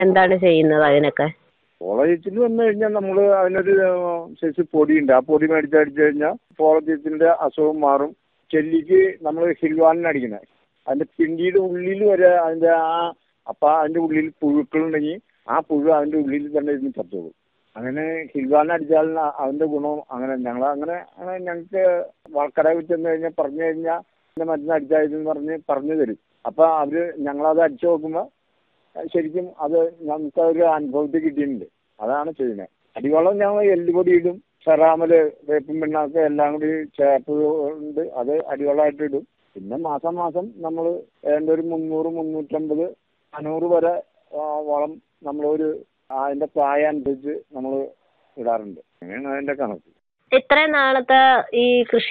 എന്താണ് ചെയ്യുന്നത് അതിനൊക്കെ പോളചീച്ചിൽ വന്നു കഴിഞ്ഞാൽ നമ്മൾ അതിനൊരു സൈസ് പൊടിയുണ്ട് ആ പൊടി മേടിച്ചടിച്ചു കഴിഞ്ഞാൽ പോളചീച്ചിന്റെ അസുഖം മാറും ചെല്ലിക്ക് നമ്മൾ ഹിൽവാലിന് അടിക്കുന്നത് അതിന്റെ പിണ്ടിയുടെ ഉള്ളിൽ വരെ അതിന്റെ ആ അപ്പൊ അതിന്റെ ഉള്ളിൽ പുഴുക്കളുണ്ടെങ്കിൽ ആ പുഴു അതിന്റെ ഉള്ളിൽ തന്നെ ഇരുന്ന് ചത്തോളും അങ്ങനെ ഹിൽവാലിന് അടിച്ചാൽ അതിന്റെ ഗുണം അങ്ങനെ ഞങ്ങൾ അങ്ങനെ അങ്ങനെ ഞങ്ങൾക്ക് വളക്കടയിൽ ചെന്ന് കഴിഞ്ഞാൽ പറഞ്ഞു കഴിഞ്ഞാൽ ഇതിന്റെ മരുന്ന് അടിച്ചായിരുന്നു പറഞ്ഞ് പറഞ്ഞു തരും അപ്പൊ അവര് ഞങ്ങളത് അടിച്ചു നോക്കുമ്പോൾ ശരിക്കും അത് നമുക്ക് ഒരു അനുഭവത്തിൽ കിട്ടിയിട്ടുണ്ട് അതാണ് ചെയ്യുന്നത് അടിവളം ഞങ്ങൾ എല്ലുപൊടി ഇടും സെറാമല് വേപ്പും പിണ്ണാക്ക് എല്ലാം കൂടി ചേർത്ത് ഉണ്ട് അത് അടിവളമായിട്ട് ഇടും പിന്നെ മാസം മാസം നമ്മൾ ഏതാണ്ട് ഒരു മുന്നൂറ് മുന്നൂറ്റമ്പത് നാനൂറ് വരെ ആ, വളം നമ്മളൊരു അതിന്റെ പ്രായം അനുസരിച്ച് നമ്മൾ ഇടാറുണ്ട് അങ്ങനെയാണ് അതിന്റെ കണക്ക് ഇത്രയും നാളത്തെ ഈ കൃഷി